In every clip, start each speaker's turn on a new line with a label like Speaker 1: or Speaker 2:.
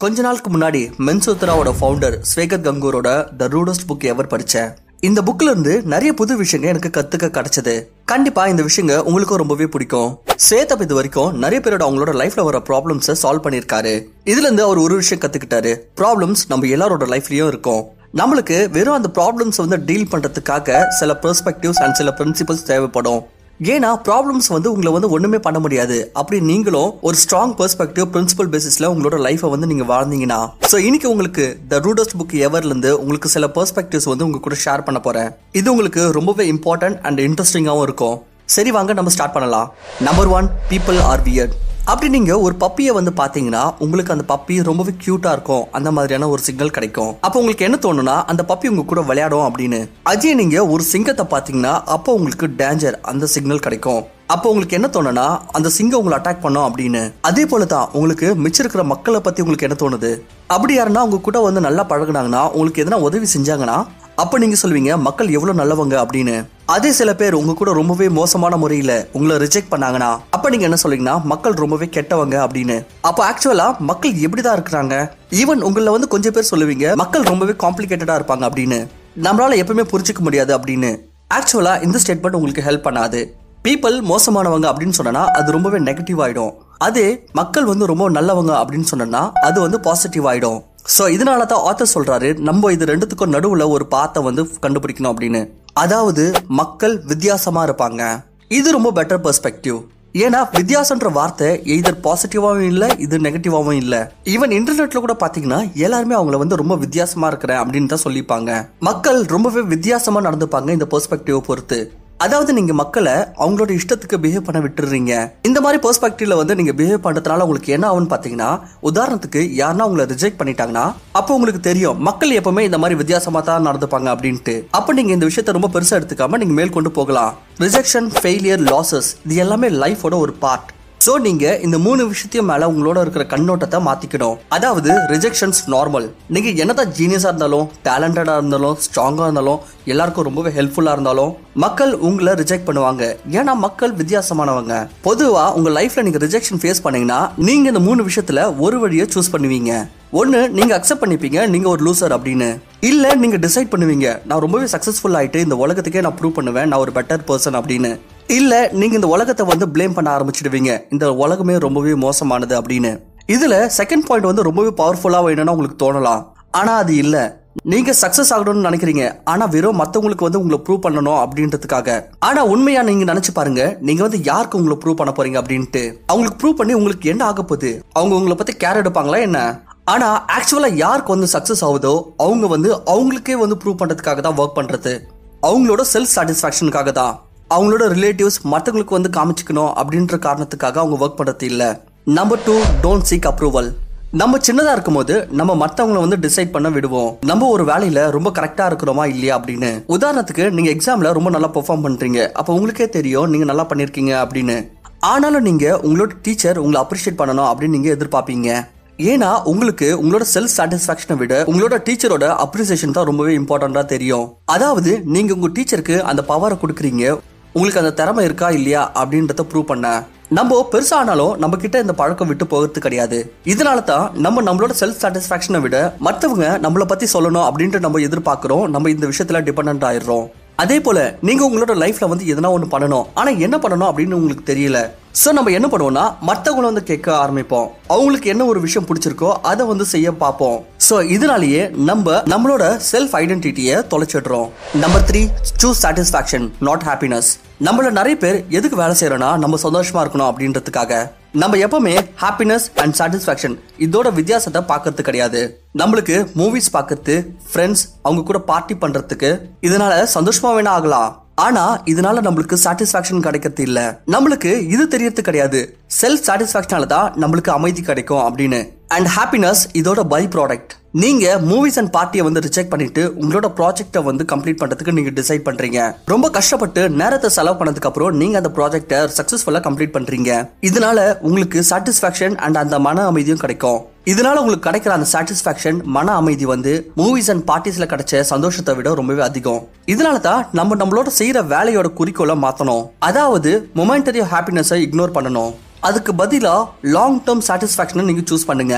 Speaker 1: கொஞ்ச நாளுக்கு முன்னாடி மென்சோத்ராவோட ஃபவுண்டர் ஸ்வேகத் கங்கூரோட த ரூடஸ்ட் புக் எவர் படிச்சேன் இந்த புக்ல இருந்து நிறைய புது விஷயங்க எனக்கு கத்துக்க கிடைச்சது கண்டிப்பா இந்த விஷயங்க உங்களுக்கும் ரொம்பவே பிடிக்கும் ஸ்வேதப் இது வரைக்கும் நிறைய பேரோட அவங்களோட லைஃப்ல வர ப்ராப்ளம்ஸை சால்வ் பண்ணிருக்காரு இதுல இருந்து அவர் ஒரு விஷயம் கத்துக்கிட்டாரு ப்ராப்ளம்ஸ் நம்ம எல்லாரோட லைஃப்லயும் இருக்கும் நம்மளுக்கு வெறும் அந்த ப்ராப்ளம்ஸ் வந்து டீல் பண்றதுக்காக சில பெர்ஸ்பெக்டிவ்ஸ் அண்ட் சில பிரின்சிபல்ஸ் தேவைப்படும் ஏன்னா ப்ராப்ளம்ஸ் வந்து உங்களை வந்து ஒண்ணுமே பண்ண முடியாது அப்படி நீங்களும் ஒரு ஸ்ட்ராங் பெர்ஸ்பெக்டிவ் பிரின்சிபல் பேசிஸ்ல உங்களோட லைஃபை வந்து நீங்க வாழ்ந்தீங்கன்னா ஸோ இன்னைக்கு உங்களுக்கு த ரூடஸ்ட் புக் எவர்ல இருந்து உங்களுக்கு சில பெர்ஸ்பெக்டிவ்ஸ் வந்து உங்க கூட ஷேர் பண்ண போறேன் இது உங்களுக்கு ரொம்பவே இம்பார்ட்டன்ட் அண்ட் இன்ட்ரெஸ்டிங்காகவும் இருக்கும் சரி வாங்க நம்ம ஸ்டார்ட் பண்ணலாம் number one people are weird அப்படி நீங்க ஒரு பப்பியை வந்து பாத்தீங்கன்னா உங்களுக்கு அந்த பப்பி ரொம்பவே கியூட்டா இருக்கும் அந்த மாதிரியான ஒரு சிக்னல் கிடைக்கும் அப்போ உங்களுக்கு என்ன தோணும்னா அந்த பப்பி உங்க கூட விளையாடும் அப்படின்னு அதே நீங்க ஒரு சிங்கத்தை பாத்தீங்கன்னா அப்போ உங்களுக்கு டேஞ்சர் அந்த சிக்னல் கிடைக்கும் அப்போ உங்களுக்கு என்ன தோணுனா அந்த சிங்கம் உங்களை அட்டாக் பண்ணும் அப்படின்னு அதே போல தான் உங்களுக்கு மிச்சம் இருக்கிற மக்களை பத்தி உங்களுக்கு என்ன தோணுது அப்படி யாருன்னா உங்க கூட வந்து நல்லா பழகுனாங்கன்னா உங்களுக்கு எதனா உதவி செஞ்சாங்கன்னா அப்ப நீங்க சொல்வீங்க மக்கள் எவ்வளவு நல்லவங்க அப்படின்னு அதே சில பேர் உங்க கூட ரொம்பவே மோசமான முறையில உங்களை ரிஜெக்ட் பண்ணாங்கன்னா அப்ப நீங்க என்ன சொல்றீங்கன்னா மக்கள் ரொம்பவே கெட்டவங்க அப்படின்னு அப்போ ஆக்சுவலா மக்கள் எப்படிதான் இருக்கிறாங்க ஈவன் உங்கள வந்து கொஞ்சம் பேர் சொல்லுவீங்க மக்கள் ரொம்பவே காம்ப்ளிகேட்டடா இருப்பாங்க அப்படின்னு நம்மளால எப்பவுமே புரிஞ்சுக்க முடியாது அப்படின்னு ஆக்சுவலா இந்த ஸ்டேட்மெண்ட் உங்களுக்கு ஹெல்ப் பண்ணாது பீப்புள் மோசமானவங்க அப்படின்னு சொன்னா அது ரொம்பவே நெகட்டிவ் ஆயிடும் அதே மக்கள் வந்து ரொம்ப நல்லவங்க அப்படின்னு சொன்னா அது வந்து பாசிட்டிவ் ஆயிடும் ஸோ இதனால தான் ஆத்தர் சொல்றாரு நம்ம இது ரெண்டுத்துக்கும் நடுவுல ஒரு பாத்தை வந்து கண்டுபிடிக்கணும் அப்படின்னு அதாவது மக்கள் வித்தியாசமா இருப்பாங்க இது ரொம்ப பெட்டர் பெர்ஸ்பெக்டிவ் ஏன்னா வித்தியாசன்ற வார்த்தை எய்தர் பாசிட்டிவாவும் இல்ல இது நெகட்டிவாவும் இல்ல ஈவன் இன்டர்நெட்ல கூட பாத்தீங்கன்னா எல்லாருமே அவங்கள வந்து ரொம்ப வித்தியாசமா இருக்கிறேன் அப்படின்னு தான் சொல்லிப்பாங்க மக்கள் ரொம்பவே வித்தியாசமா நடந்துப்பாங்க இந்த பெர்ஸ்பெக்டிவ் பொறுத்து அதாவது நீங்க மக்களை அவங்களோட இஷ்டத்துக்கு பிஹேவ் பண்ண விட்டுறீங்க இந்த மாதிரி பெர்ஸ்பெக்டிவ்ல வந்து நீங்க பிஹேவ் பண்றதுனால உங்களுக்கு என்ன ஆகும்னு பாத்தீங்கன்னா உதாரணத்துக்கு யாருன்னா உங்களை ரிஜெக்ட் பண்ணிட்டாங்கன்னா அப்போ உங்களுக்கு தெரியும் மக்கள் எப்பவுமே இந்த மாதிரி வித்தியாசமா தான் நடந்துப்பாங்க அப்படின்ட்டு அப்ப நீங்க இந்த விஷயத்த ரொம்ப பெருசா எடுத்துக்காம நீங்க மேல் கொண்டு போகலாம் ரிஜெக்ஷன் ஃபெயிலியர் லாசஸ் இது எல்லாமே லைஃபோட ஒரு பார்ட் சோ நீங்க இந்த மூணு விஷயத்தையும் மேல உங்களோட இருக்கிற கண்ணோட்டத்தை மாத்திக்கணும் அதாவது ரிஜெக்ஷன்ஸ் நார்மல் நீங்க என்னதான் ஜீனியஸா இருந்தாலும் டேலண்டடா இருந்தாலும் ஸ்ட்ராங்கா இருந்தாலும் எல்லாருக்கும் ரொம்பவே ஹெல்ப்ஃபுல்லா இருந்தாலும் மக்கள் உங்களை ரிஜெக்ட் பண்ணுவாங்க ஏன்னா மக்கள் வித்தியாசமானவங்க பொதுவா உங்க லைஃப்ல நீங்க ரிஜெக்ஷன் ஃபேஸ் பண்ணீங்கன்னா நீங்க இந்த மூணு விஷயத்துல ஒரு வழியை சூஸ் பண்ணுவீங்க ஒன்னு நீங்க அக்செப்ட் பண்ணிப்பீங்க நீங்க ஒரு லூசர் அப்படின்னு இல்ல நீங்க டிசைட் பண்ணுவீங்க நான் ரொம்பவே சக்சஸ்ஃபுல் ஆயிட்டு இந்த உலகத்துக்கே நான் ப்ரூவ் பண்ணுவேன் நான் ஒரு பெட்டர் பர்சன் அப்படின்னு இல்ல நீங்க இந்த உலகத்தை வந்து ப்ளேம் பண்ண ஆரம்பிச்சிடுவீங்க இந்த உலகமே ரொம்பவே மோசமானது அப்படின்னு இதுல செகண்ட் பாயிண்ட் வந்து ரொம்பவே பவர்ஃபுல்லா வேணும்னா உங்களுக்கு தோணலாம் ஆனா அது இல்ல நீங்க சக்சஸ் ஆகணும்னு நினைக்கிறீங்க ஆனா வெறும் மத்தவங்களுக்கு வந்து உங்களை ப்ரூவ் பண்ணணும் அப்படின்றதுக்காக ஆனா உண்மையா நீங்க நினைச்சு பாருங்க நீங்க வந்து யாருக்கு உங்களை ப்ரூவ் பண்ண போறீங்க அப்படின்ட்டு அவங்களுக்கு ப்ரூவ் பண்ணி உங்களுக்கு என்ன ஆக போகுது அவங்க உங்களை பத்தி கேர் எடுப்பாங்களா என்ன ஆனா ஆக்சுவலா யாருக்கு வந்து சக்சஸ் ஆகுதோ அவங்க வந்து அவங்களுக்கே வந்து ப்ரூவ் பண்றதுக்காக தான் ஒர்க் பண்றது அவங்களோட செல்ஃப் சாட்டிஸ்பாக்சனுக்காக தான் அவங்களோட ரிலேட்டிவ்ஸ் மற்றவங்களுக்கு வந்து காமிச்சிக்கணும் அப்படின்ற காரணத்துக்காக அவங்க ஒர்க் பண்றது இல்ல number two don't seek approval நம்ம சின்னதா இருக்கும்போது நம்ம மத்தவங்கள வந்து டிசைட் பண்ண விடுவோம் நம்ம ஒரு வேலையில ரொம்ப கரெக்டா இருக்கிறோமா இல்லையா அப்படின்னு உதாரணத்துக்கு நீங்க எக்ஸாம்ல ரொம்ப நல்லா பெர்ஃபார்ம் பண்றீங்க அப்ப உங்களுக்கே தெரியும் நீங்க நல்லா பண்ணிருக்கீங்க அப்படின்னு ஆனாலும் நீங்க உங்களோட டீச்சர் உங்களை அப்ரிஷியேட் பண்ணணும் அப்படின்னு நீங்க எதிர்பார்ப்பீங்க ஏன்னா உங்களுக்கு உங்களோட செல்ஃப் சாட்டிஸ்பாக்சனை விட உங்களோட டீச்சரோட அப்ரிசியேஷன் தான் ரொம்பவே இம்பார்ட்டண்டா தெரியும் அதாவது நீங்க உங்க டீச்சருக்கு அந்த பவரை கொடுக்குறீங்க உங்களுக்கு அந்த திறமை இருக்கா இல்லையா அப்படின்றத ப்ரூவ் பண்ண நம்ம பெருசானாலும் நம்ம கிட்ட இந்த பழக்கம் விட்டு போகிறது கிடையாது இதனால தான் நம்ம நம்மளோட செல்ஃப் சாட்டிஸ்பாக்சனை விட மற்றவங்க நம்மளை பத்தி சொல்லணும் அப்படின்ட்டு நம்ம எதிர்பார்க்கிறோம் நம்ம இந்த விஷயத்துல டிபெண்ட் ஆயிடுறோம் அதே போல நீங்க உங்களோட லைஃப்ல வந்து எதனா ஒன்று பண்ணணும் ஆனா என்ன பண்ணணும் அப்படின்னு உங்களுக்கு தெரியல சோ நம்ம என்ன பண்ணுவோம்னா மற்றவங்கள வந்து கேட்க ஆரம்பிப்போம் அவங்களுக்கு என்ன ஒரு விஷயம் பிடிச்சிருக்கோ அதை வந்து செய்ய பார்ப்போம் சோ இதனாலேயே நம்ம நம்மளோட செல்ஃப் ஐடென்டிட்டியை தொலைச்சிடுறோம் number three choose satisfaction not happiness நம்மள நிறைய பேர் எதுக்கு வேலை செய்யறோம்னா நம்ம சந்தோஷமா இருக்கணும் அப்படின்றதுக்காக நம்ம எப்பவுமே ஹாப்பினஸ் அண்ட் சாட்டிஸ்பாக்சன் இதோட வித்தியாசத்தை பார்க்கறது கிடையாது நம்மளுக்கு மூவிஸ் பார்க்கறது ஃப்ரெண்ட்ஸ் அவங்க கூட பார்ட்டி பண்றதுக்கு இதனால சந்தோஷமா வேணா ஆகலாம் ஆனா இதனால நம்மளுக்கு சாட்டிஸ்பாக்சன் கிடைக்கிறது இல்ல நம்மளுக்கு இது தெரியறது கிடையாது செல்ஃப் சாட்டிஸ்பாக்சனால தான் நம்மளுக்கு அமைதி கிடைக்கும் அப்படின்னு அண்ட் ஹாப்பினஸ் இதோட பை ப்ராடக்ட் நீங்க மூவிஸ் அண்ட் பார்ட்டியை வந்து ரிஜெக்ட் பண்ணிட்டு உங்களோட ப்ராஜெக்ட்டை வந்து கம்ப்ளீட் பண்றதுக்கு நீங்க டிசைட் பண்றீங்க ரொம்ப கஷ்டப்பட்டு நேரத்தை செலவு பண்ணதுக்கு அப்புறம் நீங்க அந்த ப்ராஜெக்ட்டை சக்சஸ்ஃபுல்லா கம்ப்ளீட் பண்றீங்க இதனால உங்களுக்கு சாட்டிஸ்பாக்சன் அண்ட் அந்த மன அமைதியும் கிடைக்கும் இதனால உங்களுக்கு கிடைக்கிற அந்த சாட்டிஸ்பாக்சன் மன அமைதி வந்து மூவிஸ் அண்ட் பார்ட்டிஸ்ல கிடைச்ச சந்தோஷத்தை விட ரொம்பவே அதிகம் இதனால தான் நம்ம நம்மளோட செய்யற வேலையோட குறிக்கோளை மாத்தணும் அதாவது மொமெண்டரி ஹாப்பினஸை இக்னோர் பண்ணணும் அதுக்கு பதிலா லாங் டேர்ம் சாட்டிஸ்பாக்சனை நீங்க சூஸ் பண்ணுங்க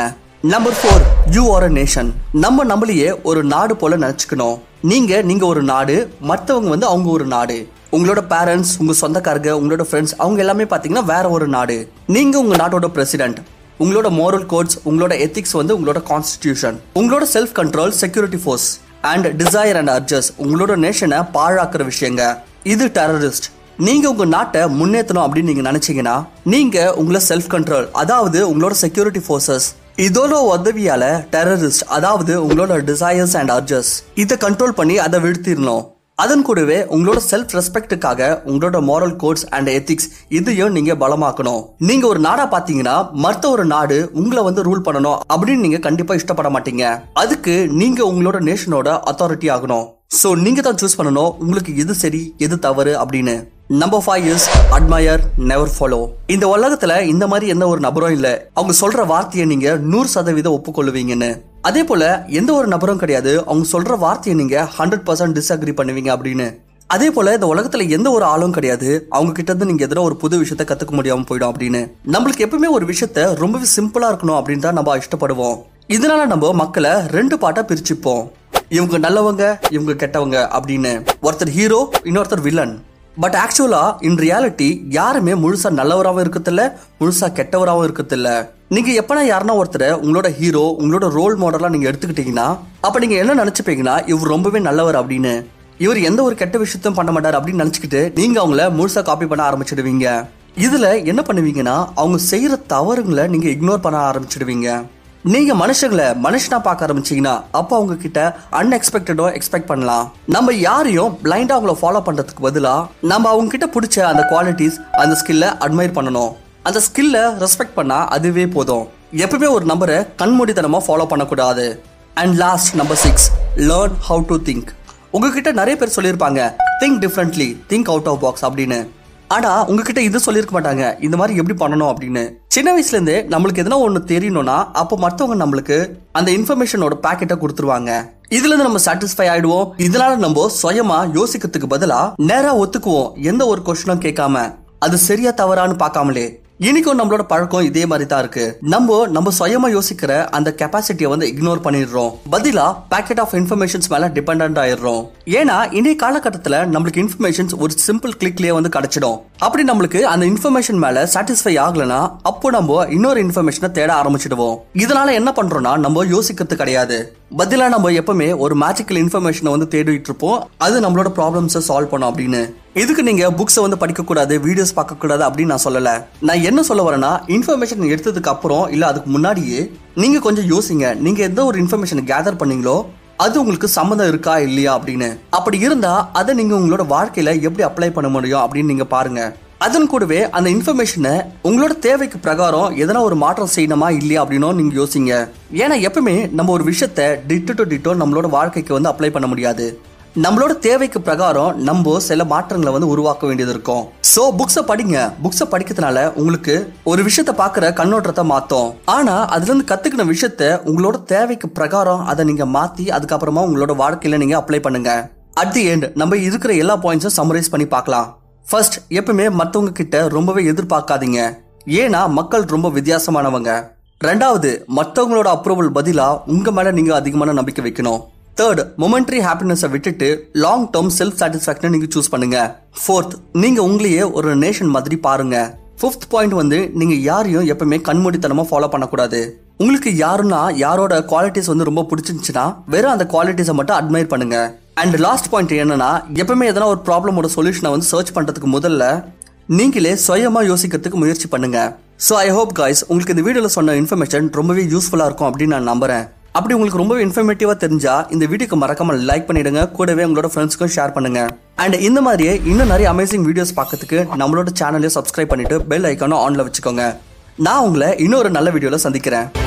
Speaker 1: number four you are a nation நம்ம நம்மளையே ஒரு நாடு போல நினைச்சுக்கணும் நீங்க நீங்க ஒரு நாடு மற்றவங்க வந்து அவங்க ஒரு நாடு உங்களோட பேரண்ட்ஸ் உங்க சொந்தக்காரங்க உங்களோட ஃப்ரெண்ட்ஸ் அவங்க எல்லாமே பாத்தீங்கன்னா வேற ஒரு நாடு நீங்க உங்க நாட்டோட பிரசிடென்ட் உங்களோட மோரல் கோட்ஸ் உங்களோட எத்திக்ஸ் வந்து உங்களோட கான்ஸ்டிடியூஷன் உங்களோட self control security force and desire and urges உங்களோட நேஷனை பாழாக்குற விஷயங்க இது டெரரிஸ்ட் நீங்க உங்க நாட்டை முன்னேற்றணும் அப்படின்னு நீங்க நினைச்சீங்கன்னா நீங்க உங்களோட செல்ஃப் கண்ட்ரோல் அதாவது உங்களோட செக்யூரிட்டி ஃபோர்ஸஸ் இதோட உதவியால டெரரிஸ்ட் அதாவது உங்களோட டிசைர்ஸ் அண்ட் அர்ஜஸ் இதை கண்ட்ரோல் பண்ணி அதை வீழ்த்திடணும் அதன் கூடவே உங்களோட செல்ஃப் ரெஸ்பெக்டுக்காக உங்களோட மாரல் கோட்ஸ் அண்ட் எத்திக்ஸ் இதையும் நீங்க பலமாக்கணும் நீங்க ஒரு நாடா பாத்தீங்கன்னா மற்ற ஒரு நாடு உங்களை வந்து ரூல் பண்ணணும் அப்படின்னு நீங்க கண்டிப்பா இஷ்டப்பட மாட்டீங்க அதுக்கு நீங்க உங்களோட நேஷனோட அத்தாரிட்டி ஆகணும் சோ நீங்க தான் சூஸ் பண்ணணும் உங்களுக்கு எது சரி எது தவறு அப்படின்னு number five is admire never follow இந்த உலகத்துல இந்த மாதிரி எந்த ஒரு நபரும் இல்ல அவங்க சொல்ற வார்த்தையை நீங்க நூறு சதவீதம் ஒப்புக்கொள்ளுவீங்கன்னு அதே போல எந்த ஒரு நபரும் கிடையாது அவங்க சொல்ற வார்த்தையை நீங்க ஹண்ட்ரட் பர்சன்ட் டிஸ்அக்ரி பண்ணுவீங்க அப்படின்னு அதே போல இந்த உலகத்துல எந்த ஒரு ஆளும் கிடையாது அவங்க கிட்ட இருந்து நீங்க எதிராக ஒரு புது விஷயத்த கத்துக்க முடியாம போயிடும் அப்படின்னு நம்மளுக்கு எப்பவுமே ஒரு விஷயத்த ரொம்பவே சிம்பிளா இருக்கணும் அப்படின்னு தான் நம்ம இஷ்டப்படுவோம் இதனால நம்ம மக்களை ரெண்டு பாட்டா பிரிச்சுப்போம் இவங்க நல்லவங்க இவங்க கெட்டவங்க அப்படின்னு ஒருத்தர் ஹீரோ இன்னொருத்தர் வில்லன் பட் ஆக்சுவலா இன் ரியாலிட்டி யாருமே முழுசா நல்லவராகவும் இருக்கத்தில்ல முழுசா கெட்டவராகவும் இருக்கத்தில்ல நீங்க எப்பனா யாருன்னா ஒருத்தர் உங்களோட ஹீரோ உங்களோட ரோல் மாடலா நீங்க எடுத்துக்கிட்டீங்கன்னா அப்ப நீங்க என்ன நினைச்சுப்பீங்கன்னா இவர் ரொம்பவே நல்லவர் அப்படின்னு இவர் எந்த ஒரு கெட்ட விஷயத்தையும் பண்ண மாட்டார் அப்படின்னு நினைச்சுக்கிட்டு நீங்க அவங்கள முழுசா காப்பி பண்ண ஆரம்பிச்சிடுவீங்க இதுல என்ன பண்ணுவீங்கன்னா அவங்க செய்யற தவறுங்களை நீங்க இக்னோர் பண்ண ஆரம்பிச்சிடுவீங்க நீங்க மனுஷங்களை மனுஷனா பார்க்க ஆரம்பிச்சீங்கன்னா அப்போ அவங்க கிட்ட அன்எக்ஸ்பெக்டடோ எக்ஸ்பெக்ட் பண்ணலாம் நம்ம யாரையும் பிளைண்டா அவங்கள ஃபாலோ பண்றதுக்கு பதிலா நம்ம அவங்க கிட்ட பிடிச்ச அந்த குவாலிட்டிஸ் அந்த ஸ்கில்ல அட்மையர் பண்ணணும் அந்த ஸ்கில்ல ரெஸ்பெக்ட் பண்ணா அதுவே போதும் எப்பவுமே ஒரு நம்பரை கண்மூடித்தனமா ஃபாலோ பண்ணக்கூடாது and last number six learn how to think உங்ககிட்ட நிறைய பேர் சொல்லியிருப்பாங்க think differently think out of box அப்படின்னு ஆனா உங்ககிட்ட இது சொல்லியிருக்க மாட்டாங்க இந்த மாதிரி எப்படி பண்ணணும் அப்படின்னு சின்ன வயசுல இருந்தே நம்மளுக்கு எதனா ஒண்ணு தெரியணும்னா அப்போ மத்தவங்க நம்மளுக்கு அந்த இன்ஃபர்மேஷனோட பாக்கெட்டை கொடுத்துருவாங்க இதுல இருந்து நம்ம சாட்டிஸ்ஃபை ஆயிடுவோம் இதனால நம்ம சுயமா யோசிக்கிறதுக்கு பதிலா நேரா ஒத்துக்குவோம் எந்த ஒரு கொஸ்டினும் கேட்காம அது சரியா தவறான்னு பார்க்காமலே இன்னைக்கும் நம்மளோட பழக்கம் இதே மாதிரி தான் இருக்கு நம்ம நம்ம சுயமா யோசிக்கிற அந்த கெப்பாசிட்டியை வந்து இக்னோர் பண்ணிடுறோம் பதிலா பேக்கெட் ஆஃப் இன்ஃபர்மேஷன்ஸ் மேல டிபெண்ட் ஆயிடுறோம் ஏன்னா இன்றைய காலகட்டத்துல நம்மளுக்கு இன்ஃபர்மேஷன்ஸ் ஒரு சிம்பிள் கிளிக்லயே வந்து கிடைச்சிடும் அப்படி நம்மளுக்கு அந்த இன்ஃபர்மேஷன் மேல சாட்டிஸ்ஃபை ஆகலனா அப்போ நம்ம இன்னொரு இன்ஃபர்மேஷனை தேட ஆரம்பிச்சிடுவோம் இதனால என்ன பண்றோம்னா நம்ம யோசிக்கிறது கிடையாது பதிலா நம்ம எப்பவுமே ஒரு மேஜிக்கல் இன்ஃபர்மேஷனை வந்து தேடிட்டு இருப்போம் அது நம்மளோட ப்ராப்ளம்ஸை சால்வ் பண்ணும் அப்படின்னு இதுக்கு நீங்க புக்ஸை வந்து படிக்க கூடாது வீடியோஸ் பார்க்க கூடாது அப்படின்னு நான் சொல்லல நான் என்ன சொல்ல வரேன்னா இன்ஃபர்மேஷன் எடுத்ததுக்கு அப்புறம் இல்ல அதுக்கு முன்னாடியே நீங்க கொஞ்சம் யோசிங்க நீங்க எந்த ஒரு இன்ஃபர்மேஷன் கேதர் பண்ணீங்களோ அது உங்களுக்கு சம்மந்தம் இருக்கா இல்லையா அப்படின்னு அப்படி இருந்தா அதை நீங்க உங்களோட வாழ்க்கையில எப்படி அப்ளை பண்ண முடியும் அப்படின்னு நீங்க பாருங்க அதன் கூடவே அந்த இன்ஃபர்மேஷனை உங்களோட தேவைக்கு பிரகாரம் எதனா ஒரு மாற்றம் செய்யணுமா இல்லையா அப்படின்னும் நீங்க யோசிங்க ஏன்னா எப்பவுமே நம்ம ஒரு விஷயத்த டிட்டு டு டிட்டோ நம்மளோட வாழ்க்கைக்கு வந்து அப்ளை பண்ண முடியாது நம்மளோட தேவைக்கு பிரகாரம் நம்ம சில மாற்றங்களை வந்து உருவாக்க வேண்டியது இருக்கும் சோ புக்ஸை படிங்க புக்ஸை படிக்கிறதுனால உங்களுக்கு ஒரு விஷயத்த பாக்குற கண்ணோட்டத்தை மாத்தும் ஆனா அதுல இருந்து கத்துக்கின விஷயத்த உங்களோட தேவைக்கு பிரகாரம் அதை நீங்க மாத்தி அதுக்கப்புறமா உங்களோட வாழ்க்கையில நீங்க அப்ளை பண்ணுங்க அட் தி எண்ட் நம்ம இருக்கிற எல்லா பாயிண்ட்ஸும் சம்மரைஸ் பண்ணி பார்க்கலாம் ஃபர்ஸ்ட் எப்பவுமே மத்தவங்க கிட்ட ரொம்பவே எதிர்பார்க்காதீங்க ஏன்னா மக்கள் ரொம்ப வித்தியாசமானவங்க ரெண்டாவது மற்றவங்களோட அப்ரூவல் பதிலா உங்க மேல நீங்க அதிகமான நம்பிக்கை வைக்கணும் தேர்ட் மொமெண்ட்ரி ஹாப்பினஸை விட்டுட்டு லாங் டேர்ம் செல்ஃப் சாட்டிஸ்ஃபேக்ஷன் நீங்க சூஸ் பண்ணுங்க ஃபோர்த் நீங்க உங்களையே ஒரு நேஷன் மாதிரி பாருங்க ஃபிஃப்த் பாயிண்ட் வந்து நீங்க யாரையும் எப்பவுமே கண்மூடித்தனமா ஃபாலோ பண்ணக்கூடாது உங்களுக்கு யாருன்னா யாரோட குவாலிட்டிஸ் வந்து ரொம்ப பிடிச்சிருந்துச்சுன்னா வெறும் அந்த குவாலிட்டிஸை மட்டும் அட்மையர் பண்ணுங்க அண்ட் லாஸ்ட் பாயிண்ட் என்னன்னா எப்பவுமே எதனா ஒரு ப்ராப்ளமோட சொல்யூஷனை வந்து சர்ச் பண்றதுக்கு முதல்ல நீங்களே சுயமா யோசிக்கிறதுக்கு முயற்சி பண்ணுங்க ஸோ ஐ ஹோப் காய்ஸ் உங்களுக்கு இந்த வீடியோல சொன்ன இன்ஃபர்மேஷன் ரொம்பவே யூஸ்ஃபுல்லா இருக்கும் அப்படின்னு நான் நம்புறேன் அப்படி உங்களுக்கு ரொம்பவே இன்ஃபர்மேட்டிவா தெரிஞ்சா இந்த வீடியோக்கு மறக்காம லைக் பண்ணிடுங்க கூடவே உங்களோட ஃப்ரெண்ட்ஸ்க்கும் ஷேர் பண்ணுங்க அண்ட் இந்த மாதிரியே இன்னும் நிறைய அமேசிங் வீடியோஸ் பார்க்கறதுக்கு நம்மளோட சேனலையும் சப்ஸ்கிரைப் பண்ணிட்டு பெல் ஐக்கானும் ஆன்ல வச்சுக்கோங்க நான் உங்களை இன்னொரு நல்ல வீடியோல சந்திக்கிறேன்